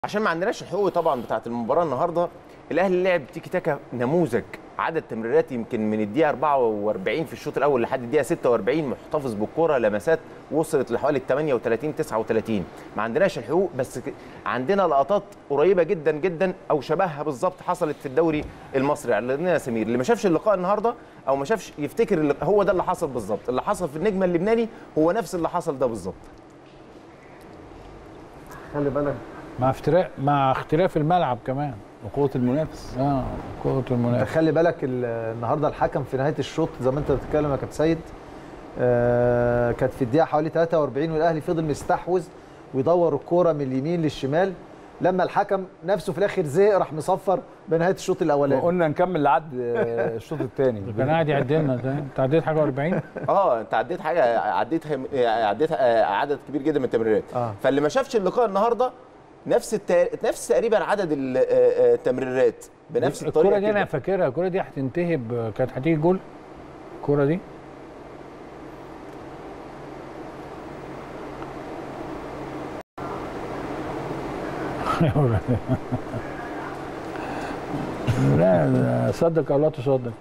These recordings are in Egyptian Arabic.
عشان ما عندناش الحقوق طبعا بتاعه المباراه النهارده الاهلي لعب تيكي تاكا نموذج عدد تمريرات يمكن من الدقيقه 44 في الشوط الاول لحد الدقيقه 46 محتفظ بالكره لمسات وصلت لحوالي 38 39 ما عندناش الحقوق بس ك- عندنا لقطات قريبه جدا جدا او شبهها بالظبط حصلت في الدوري المصري عندنا سمير اللي ما شافش اللقاء النهارده او ما شافش يفتكر اللي هو ده اللي حصل بالظبط اللي حصل في النجم اللبناني هو نفس اللي حصل ده بالظبط خلي بالك مع افتراء مع اختلاف الملعب كمان وقوه المنافس اه قوه انت المنافسه خلي بالك ال- النهارده الحكم في نهايه الشوط زي ما انت بتتكلم يا كابتن سيد آه كانت في الدقيقه حوالي 43 والاهلي فضل مستحوذ ويدور الكوره من اليمين للشمال لما الحكم نفسه في الاخر زهق راح مصفر بنهايه الشوط الاولاني وقلنا نكمل لحد آه، الشوط الثاني كان قاعد يعد لنا ده انت عديت حاجه 40 اه انت عديت حاجه عديت خم... عديت آه، عدد كبير جدا من التمريرات آه. فاللي ما شافش اللقاء النهارده نفس التا... نفس تقريبا عدد ال- آه، آه، التمريرات بنفس الطريقه الكره دي انا كده. فاكرها الكره دي هتنتهي ب- كانت هتيجي جول الكره دي لا لا، صدق او لا تصدق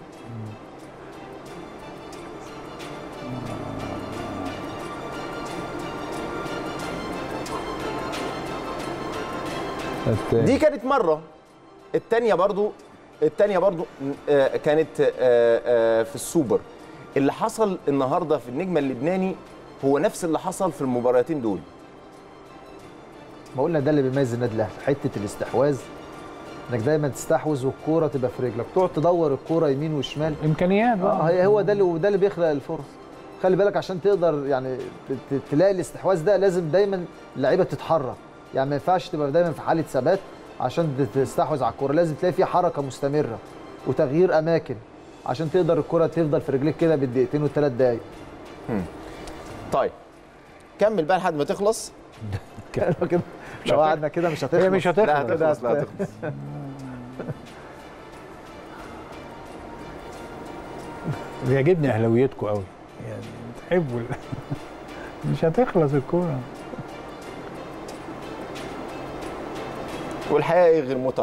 التاني. دي كانت مره الثانيه برضو الثانيه برضو آه، كانت آه، آه، في السوبر اللي حصل النهارده في النجم اللبناني هو نفس اللي حصل في المباراتين دول ما قلنا ده اللي بيميز النادي الاهلي حته الاستحواذ انك دايما تستحوذ والكوره تبقى في رجلك تقعد تدور الكوره يمين وشمال امكانيات اه بقى هي- هو ده اللي وده اللي بيخلق الفرص خلي بالك عشان تقدر يعني ت- ت- تلاقي الاستحواذ ده لازم دايما اللعيبه تتحرك يعني ما ينفعش تبقى دايما في حاله ثبات عشان ت- تستحوذ على الكوره لازم تلاقي في حركه مستمره وتغيير اماكن عشان تقدر الكره تفضل في رجليك كده بالدقيقتين والثلاث دقايق طيب كمل بقى لحد ما تخلص كده لو قعدنا كده مش هتخلص هي مش لا هتخلص هتخلص لا هتخلص بيعجبني اهلاويتكم قوي يعني بتحبوا ال- مش هتخلص الكوره والحياه ايه غير متعه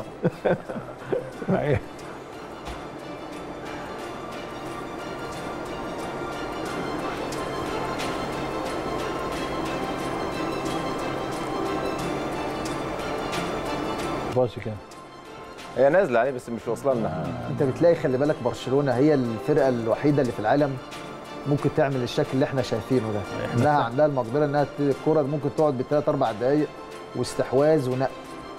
باصي كده هي نازله عليه بس مش واصله لنا انت بتلاقي خلي بالك برشلونه هي الفرقه الوحيده اللي في العالم ممكن تعمل الشكل اللي احنا شايفينه ده انها عندها المقدره انها ت- الكره ممكن تقعد بالثلاث اربع دقائق واستحواذ ونقل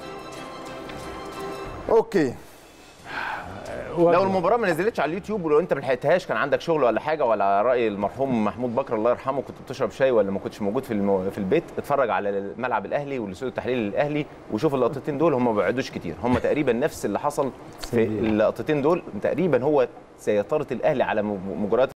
اوكي لو المباراه ما نزلتش على اليوتيوب ولو انت ما لحقتهاش كان عندك شغل ولا حاجه ولا على راي المرحوم محمود بكر الله يرحمه كنت بتشرب شاي ولا ما كنتش موجود في المو... في البيت اتفرج على ملعب الاهلي والاستوديو التحليلي للاهلي وشوف اللقطتين دول هم ما بعدوش كتير هم تقريبا نفس اللي حصل في اللقطتين دول تقريبا هو سيطره الاهلي على مباريات